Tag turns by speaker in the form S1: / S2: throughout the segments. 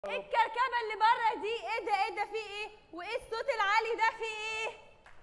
S1: ايه الكركبه اللي بره دي ايه ده ايه ده في ايه وايه الصوت العالي ده في ايه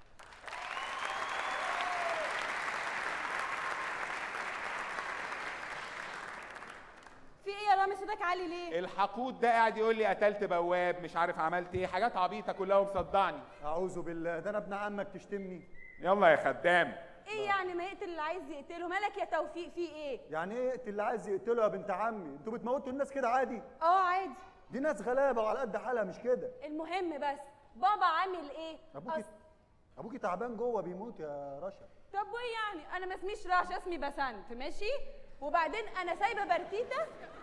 S1: في ايه يا رامي صوتك عالي ليه
S2: الحقود ده قاعد يقول لي قتلت بواب مش عارف عملت ايه حاجات عبيطه كلها ومصدعني
S3: اعوذ بالله ده انا ابن عمك تشتمني
S2: يلا يا خدام
S1: ايه يعني ما يقتل اللي عايز يقتله مالك يا توفيق في ايه
S3: يعني ايه اقتل اللي عايز يقتله يا بنت عمي انتوا بتموتوا الناس كده عادي
S1: اه عادي
S3: دي ناس غلابه وعلى قد حالها مش كده
S1: المهم بس بابا عامل ايه
S3: ابوكي
S1: أص-
S3: ابوكي تعبان جوه بيموت يا رشا
S1: طب وايه يعني انا ما اسميش راشا اسمي بسنت ماشي وبعدين انا سايبه برتيتا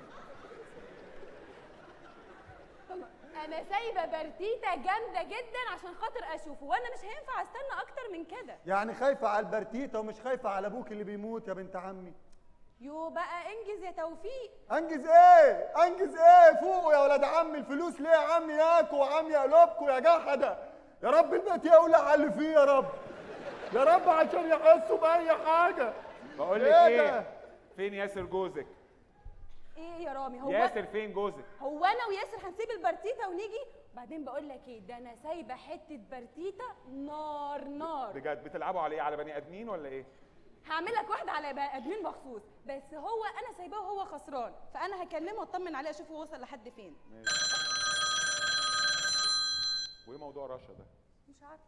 S1: طب انا سايبه برتيتا جامده جدا عشان خاطر اشوفه وانا مش هينفع استنى اكتر من كده
S3: يعني خايفه على البرتيته ومش خايفه على ابوك اللي بيموت يا بنت عمي
S1: يو بقى انجز يا توفيق
S3: انجز ايه انجز ايه فوقوا يا ولاد عمي الفلوس ليه يا عمي ياكوا وعمي يقلبكوا يا جحده يا رب البيت يولع على اللي فيه يا رب يا رب عشان يحسوا باي حاجه
S2: بقول لك
S3: إيه
S2: ايه
S3: ده؟
S2: فين ياسر جوزك
S1: ايه يا رامي هو
S2: ياسر فين جوزك
S1: هو انا وياسر هنسيب البرتيتا ونيجي بعدين بقول لك ايه ده انا سايبه حته برتيتا نار نار
S2: بجد بتلعبوا على ايه على بني ادمين ولا ايه
S1: هعمل لك واحده على بني ادمين مخصوص بس هو انا سايباه وهو خسران فانا هكلمه واطمن عليه اشوفه وصل لحد فين
S2: وايه موضوع رشا ده
S1: مش عارفه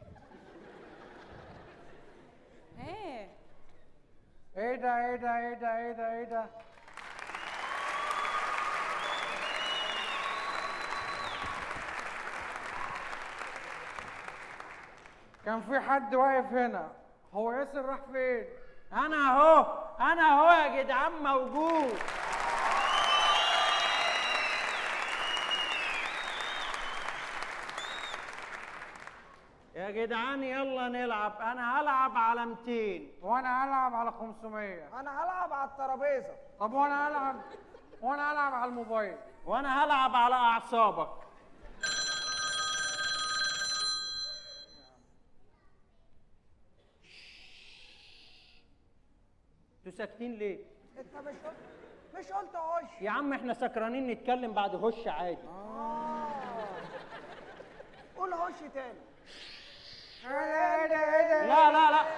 S1: ايه
S4: ايه ده ايه ده ايه ده ايه ده ايه ده كان في حد واقف هنا هو ياسر راح فين انا اهو انا اهو يا جدعان موجود يا جدعان يلا نلعب انا هلعب على 200 وانا هلعب على 500
S5: انا هلعب على الترابيزه
S4: طب وانا هلعب وانا هلعب على الموبايل
S5: وانا هلعب على اعصابك انتوا ساكتين ليه؟
S6: انت مش قلت مش قلت هش
S5: يا عم احنا سكرانين نتكلم بعد هش عادي
S6: قول هش تاني
S5: لا لا لا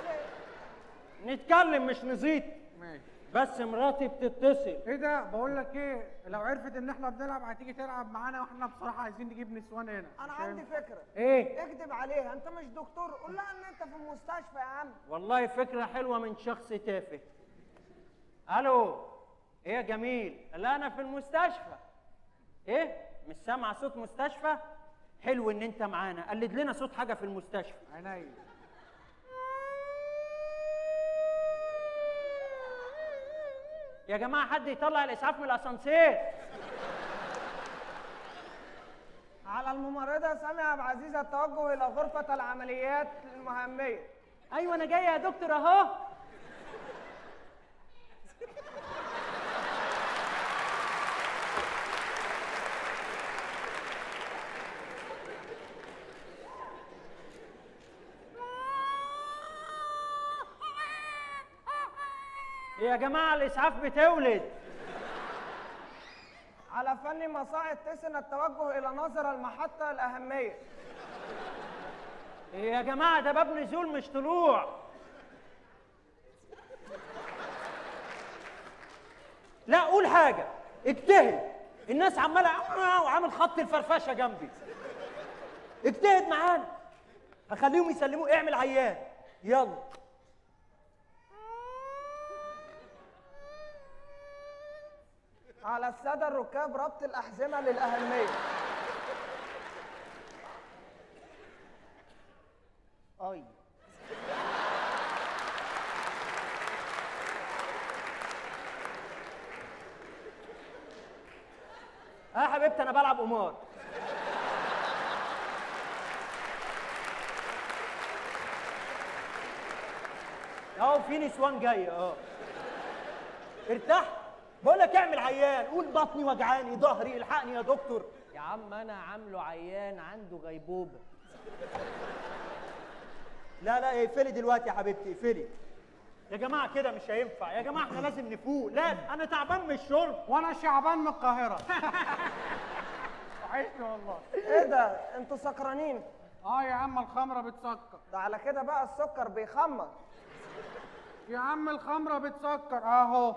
S5: نتكلم مش نزيد
S4: ماشي
S5: بس مراتي بتتصل
S4: ايه ده بقول لك ايه لو عرفت ان احنا بنلعب هتيجي تلعب معانا واحنا بصراحه عايزين نجيب نسوان هنا
S6: انا
S4: مش
S6: عندي
S4: هينفع.
S6: فكره
S5: ايه
S6: اكذب عليها انت مش دكتور قول لها ان انت في المستشفى يا عم
S5: والله فكرة حلوة من شخص تافه الو ايه يا جميل لا انا في المستشفى ايه مش سامع صوت مستشفى حلو ان انت معانا قلد لنا صوت حاجة في المستشفى
S4: عينيا
S5: يا جماعة حد يطلع الاسعاف من الاسانسير
S6: على الممرضه سامية عبد العزيز التوجه الى غرفه العمليات المهميه
S5: ايوه انا جاي يا دكتور اهو يا جماعة الإسعاف بتولد
S6: على فني مصاعد تسن التوجه الى ناظر المحطه الاهميه
S5: يا جماعة ده باب نزول مش طلوع لا قول حاجة اجتهد الناس عمالة وعامل خط الفرفشة جنبي اجتهد معانا هخليهم يسلموا اعمل عيان يلا
S6: على الساده الركاب ربط الاحزمه للاهميه
S5: اي اه يا حبيبتي انا بلعب قمار اهو في نسوان جايه اه ارتاح بقول لك اعمل عيان قول بطني وجعاني ظهري الحقني يا دكتور يا عم انا عامله عيان عنده غيبوبه لا لا اقفلي دلوقتي يا حبيبتي اقفلي يا جماعه كده مش هينفع يا جماعه احنا لازم نفوق لا انا تعبان من الشرب
S4: وانا شعبان من القاهره وحشني والله
S6: ايه ده انتوا سكرانين
S4: اه يا عم الخمره بتسكر
S6: ده على كده بقى السكر بيخمر
S4: يا عم الخمره بتسكر اهو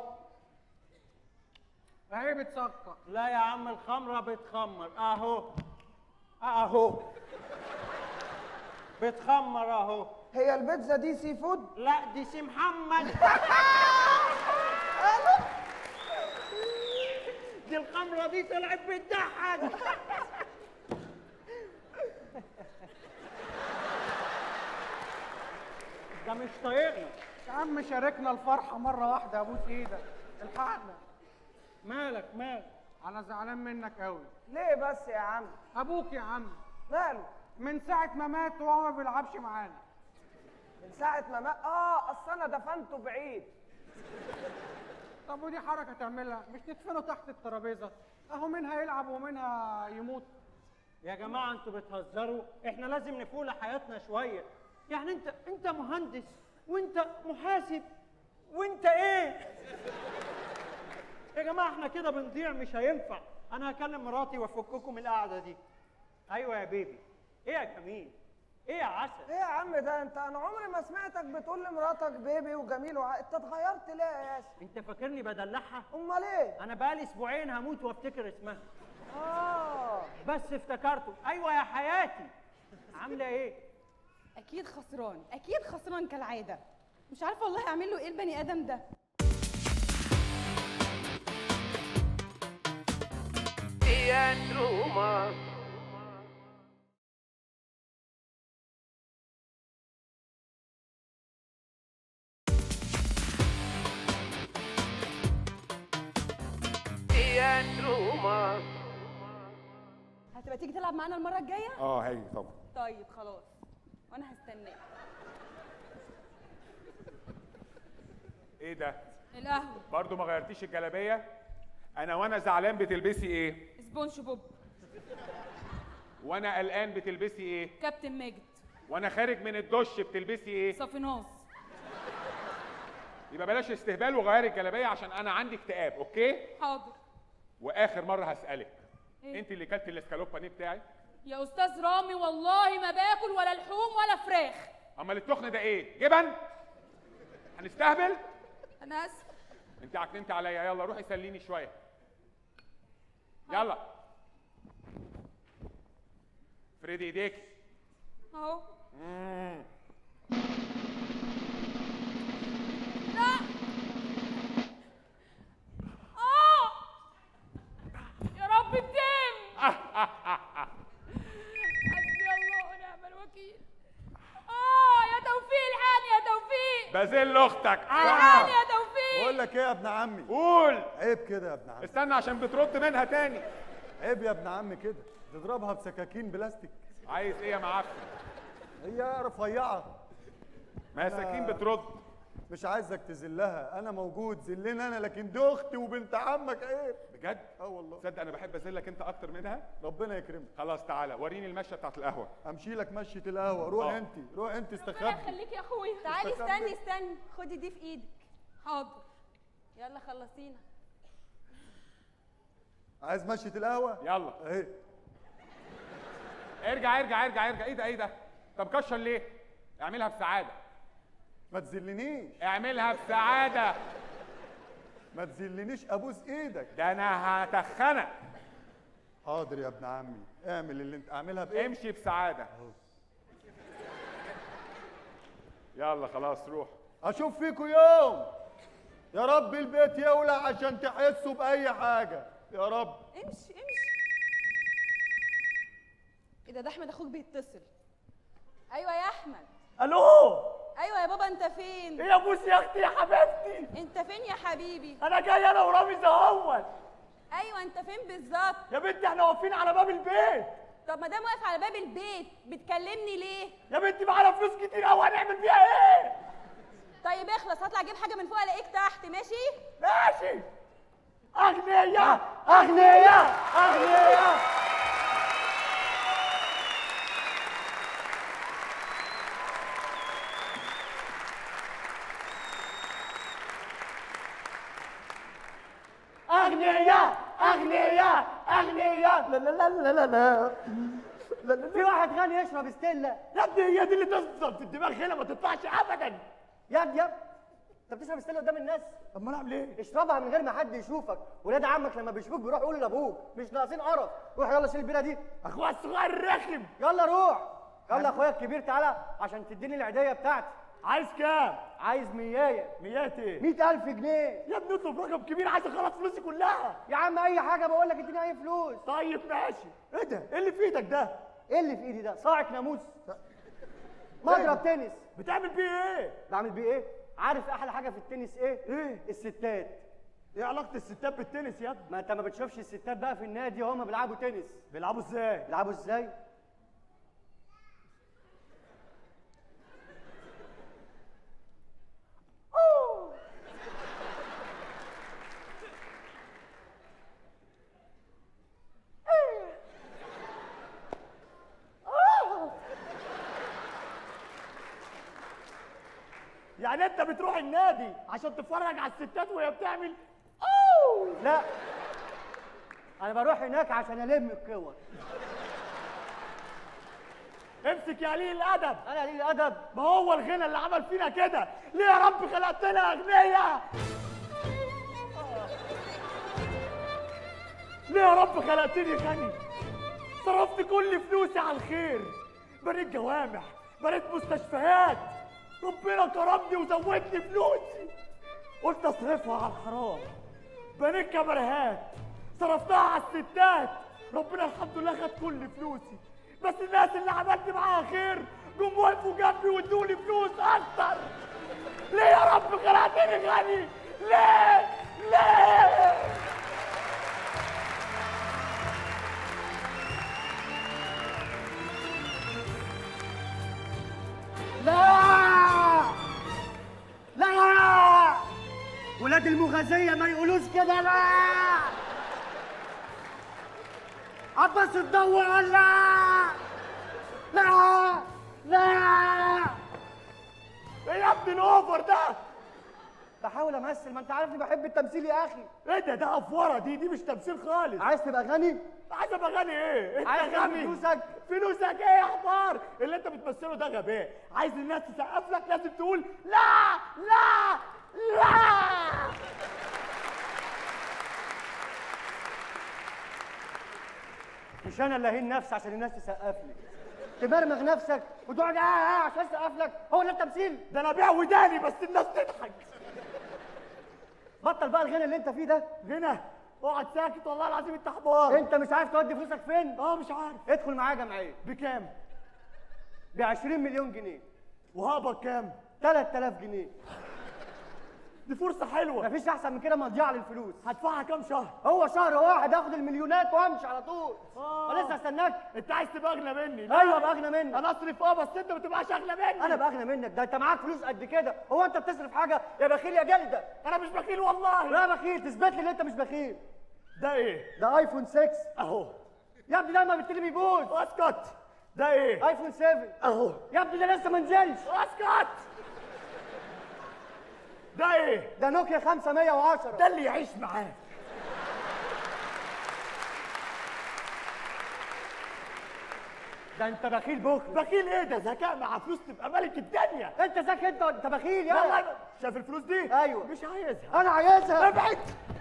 S4: اهي بتسكر
S5: لا يا عم الخمره بتخمر اهو اهو بتخمر اهو
S6: هي البيتزا دي سي فود
S5: لا دي سي محمد دي الخمره دي طلعت بتضحك ده مش طايقنا
S4: يا عم شاركنا الفرحه مره واحده ابوس ايدك الحقنا
S5: مالك مالك
S4: انا زعلان منك قوي
S6: ليه بس يا عم
S4: ابوك يا عم
S6: ماله
S4: من ساعه ما مات وهو ما بيلعبش معانا
S6: من ساعة ما مات اه اصل انا دفنته بعيد
S4: طب ودي حركه تعملها مش ندفنه تحت الترابيزه اهو منها يلعب ومنها يموت
S5: يا جماعه انتوا بتهزروا احنا لازم نفوق لحياتنا شويه يعني انت انت مهندس وانت محاسب وانت ايه يا جماعه احنا كده بنضيع مش هينفع انا هكلم مراتي وافككم من القعده دي ايوه يا بيبي ايه يا جميل ايه يا عسل
S6: ايه يا عم ده انت انا عمري ما سمعتك بتقول لمراتك بيبي وجميل وع... انت اتغيرت ليه يا ياسر
S5: انت فاكرني بدلعها
S6: امال ايه
S5: انا بقالي اسبوعين هموت وافتكر اسمها
S6: اه
S5: بس افتكرته ايوه يا حياتي عامله ايه
S1: اكيد خسران اكيد خسران كالعاده مش عارفه والله اعمل له ايه البني ادم ده هتبقى تيجي تلعب معانا المره الجايه
S2: اه هاجي طبعا
S1: طيب خلاص وانا هستناك
S2: ايه ده
S1: القهوه
S2: برضو ما غيرتيش الجلابيه انا وانا زعلان بتلبسي ايه
S1: سبونج بوب
S2: وانا قلقان بتلبسي ايه
S1: كابتن ماجد
S2: وانا خارج من الدش بتلبسي ايه
S1: صافيناز
S2: يبقى بلاش استهبال وغيري الجلابيه عشان انا عندي اكتئاب اوكي
S1: حاضر
S2: واخر مره هسالك
S1: إيه؟
S2: انت اللي كلت الاسكالوباني بتاعي
S1: يا استاذ رامي والله ما باكل ولا لحوم ولا فراخ
S2: امال التخن ده ايه جبن هنستهبل
S1: انا اسف
S2: انت عكننت عليا يلا روحي سليني شويه يلا فريدي ايديك
S1: اهو
S2: مم.
S1: لا اه يا رب الدم حسبي الله ونعم الوكيل اه يا توفيق الحقني يا توفيق
S2: بازل اختك
S1: الحقني يا توفيق
S3: بقول لك ايه يا ابن عمي
S2: قول
S3: عيب كده يا ابن عمي
S2: استنى عشان بترد منها تاني
S3: عيب يا ابن عمي كده تضربها بسكاكين بلاستيك
S2: عايز ايه يا معفن
S3: هي رفيعه
S2: ما هي سكين بترد
S3: مش عايزك تذلها انا موجود ذلني انا لكن دي اختي وبنت عمك عيب
S2: بجد
S3: اه والله
S2: تصدق انا بحب ازلك انت اكتر منها
S3: ربنا يكرمك
S2: خلاص تعالى وريني المشيه بتاعت القهوه
S3: امشي لك مشيه القهوه روح
S2: آه.
S3: انت روح انت
S1: ربنا
S3: استخبي
S1: يخليك يا اخويا تعالي
S3: استخبي.
S1: استني استني خدي دي في ايدك حاضر يلا خلصينا
S3: عايز مشيه القهوه
S2: يلا
S3: اهي
S2: ارجع ارجع ارجع ارجع ايه ده ايه ده طب مكشر ليه اعملها بسعاده
S3: ما تذلنيش
S2: اعملها بسعاده
S3: ما تذلنيش ابوس ايدك
S2: ده انا هتخنك
S3: حاضر يا ابن عمي اعمل اللي انت اعملها بايه
S2: امشي بسعاده يلا خلاص روح
S3: اشوف فيكوا يوم يا رب البيت يولع عشان تحسوا باي حاجه يا رب
S1: امشي امشي ايه ده ده احمد اخوك بيتصل ايوه يا احمد
S7: الو
S1: ايوه يا بابا انت فين
S7: ايه يا بوسي يا اختي يا حبيبتي
S1: انت فين يا حبيبي
S7: انا جاي انا ورامز اهوت
S1: ايوه انت فين بالظبط
S7: يا بنتي احنا واقفين على باب البيت
S1: طب ما دام واقف على باب البيت بتكلمني ليه
S7: يا بنتي معانا فلوس كتير قوي هنعمل بيها ايه
S1: طيب اخلص هطلع اجيب حاجه من فوق الاقيك تحت ماشي
S7: ماشي اغنياء اغنياء اغنياء لا لا لا لا لا لا لا لا
S5: في واحد غني يشرب ستيلا
S7: يا ابني هي دي اللي تفضل في الدماغ هنا ما تطلعش ابدا
S5: يا ابني يا ابني انت بتشرب ستيلا قدام الناس
S7: امال اعمل ايه؟
S5: اشربها من غير ما حد يشوفك ولاد عمك لما بيشوفوك بيروحوا يقولوا لابوك مش ناقصين قرف روح يلا شيل البيره دي
S7: اخويا الصغير الرخم
S5: يلا روح يلا اخويا الكبير تعالى عشان تديني العيديه بتاعتي
S7: عايز كام؟
S5: عايز ميايه
S7: ميات ايه؟
S5: 100000 جنيه
S7: يا ابني اطلب رقم كبير عايز اخلص فلوسي كلها
S5: يا عم اي حاجه بقول لك اديني اي فلوس
S7: طيب ماشي ايه ده؟ ايه اللي في ايدك ده؟
S5: ايه اللي في ايدي ده صاعق ناموس مضرب تنس
S7: بتعمل بيه ايه؟
S5: بعمل بيه ايه عارف احلى حاجه في التنس ايه
S7: ايه؟
S5: الستات
S7: ايه علاقة الستات بالتنس يا ابني؟
S5: ما انت ما بتشوفش الستات بقى في النادي هما بيلعبوا تنس
S7: بيلعبوا ازاي؟
S5: بيلعبوا ازاي
S7: يعني انت بتروح النادي عشان تتفرج على الستات وهي بتعمل اوه
S5: لا انا بروح هناك عشان الم الكور
S7: امسك يا قليل الادب
S5: انا قليل الادب
S7: ما هو الغنى اللي عمل فينا كده ليه يا رب خلقتنا اغنياء ليه يا رب خلقتني غني صرفت كل فلوسي على الخير بنيت جوامع بنيت مستشفيات ربنا كرمني وزودني فلوسي قلت اصرفها على الحرام بنيت كباريهات صرفتها على الستات ربنا الحمد لله خد كل فلوسي بس الناس اللي عملت معاها خير جم وقفوا جنبي وادوني فلوس اكتر ليه يا رب خلقتني غني ليه ليه
S5: لا لا ولاد المغازية ما يقولوش كده لا عباس تدور ولا لا لا
S7: ايه يا ابني الاوفر ده
S5: بحاول امثل ما انت عارفني بحب التمثيل يا اخي
S7: ايه ده ده افوره دي دي مش تمثيل خالص
S5: عايز تبقى غني
S7: عايز ابقى غني ايه انت
S5: عايز تاخد
S7: غني
S5: فلوسك؟
S7: فلوسك ايه يا حمار اللي انت بتمثله ده غباء عايز الناس تسقف لك لازم تقول لا لا لا
S5: مش انا اللي اهين نفسي عشان الناس تسقف لي تمرمغ نفسك وتقعد اه اه عشان تسقف لك هو ده التمثيل
S7: ده انا ابيع وداني بس الناس تضحك
S5: بطل بقى الغنى اللي انت فيه ده
S7: هنا اقعد ساكت والله العظيم انت حمار
S5: انت مش عارف تودي فلوسك فين
S7: اه مش عارف
S5: ادخل معايا جمعيه
S7: بكام
S5: ب 20 مليون جنيه
S7: وهقبض كام
S5: 3000 جنيه
S7: دي فرصه حلوه
S5: مفيش احسن من كده مضيعه للفلوس
S7: هدفعها كام شهر
S5: هو شهر واحد اخد المليونات وامشي على طول
S7: آه.
S5: ولسه استناك
S7: انت عايز تبقى اغنى مني لا.
S5: ايوه ابقى اغنى منك
S7: انا اصرف اه بس انت ما تبقاش اغنى مني
S5: انا بقى اغنى منك ده انت معاك فلوس قد كده هو انت بتصرف حاجه يا بخيل يا جلده
S7: انا مش بخيل والله
S5: لا بخيل تثبت لي ان انت مش بخيل
S7: ده ايه
S5: ده ايفون 6
S7: اهو
S5: يا ابني ده لما بالتلي بيبوظ
S7: اسكت ده ايه
S5: ايفون 7
S7: اهو
S5: يا ابني ده لسه ما نزلش
S7: اسكت ده ايه
S5: ده نوكيا 510
S7: ده اللي يعيش معاك
S5: ده انت بخيل بخل
S7: بخيل ايه ده ذكاء مع فلوس تبقى ملك الدنيا
S5: انت ذكي انت انت بخيل يا
S7: والله شايف الفلوس دي
S5: ايوه.
S7: مش عايزها
S5: انا عايزها
S7: ابعد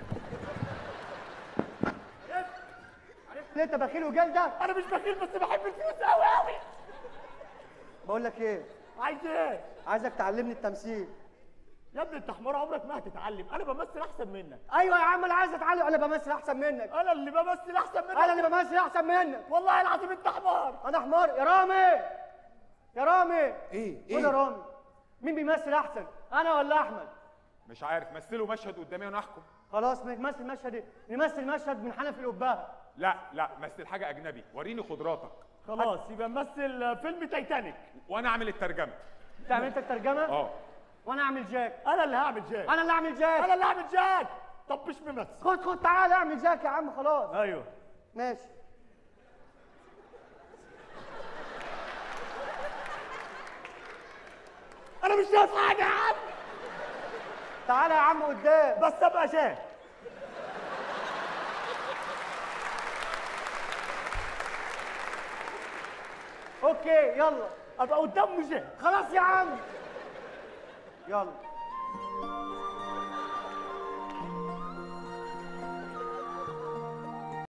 S5: ليه انت بخيل وجلده
S7: انا مش بخيل بس بحب الفلوس قوي قوي
S5: بقول لك ايه
S7: عايز ايه
S5: عايزك تعلمني التمثيل
S7: يا ابني انت حمار عمرك ما هتتعلم انا بمثل احسن منك
S5: ايوه يا عم انا عايز اتعلم انا بمثل احسن منك
S7: انا اللي بمثل احسن منك
S5: انا اللي بمثل احسن منك
S7: والله العظيم انت حمار
S5: انا حمار يا رامي يا رامي
S2: ايه
S5: قول يا
S2: ايه
S5: رامي مين بيمثل احسن انا ولا احمد
S2: مش عارف مثلوا مشهد قدامي وانا احكم
S5: خلاص نمثل مشهد ايه نمثل مشهد من حنفي القبهه
S2: لا لا مثل حاجه اجنبي وريني قدراتك
S7: خلاص يبقى نمثل فيلم تايتانيك
S2: وانا اعمل الترجمه
S5: تعمل انت الترجمه
S2: اه
S5: وانا اعمل جاك
S7: انا اللي هعمل جاك
S5: انا اللي اعمل جاك
S7: انا اللي هعمل جاك طب مش ممثل
S5: خد خد تعالى اعمل جاك يا عم خلاص
S7: ايوه
S5: ماشي
S7: انا مش شايف حاجه يا عم
S5: تعالى يا عم قدام
S7: بس ابقى شايف اوكي يلا ابقى قدام مش خلاص يا عم
S5: يلا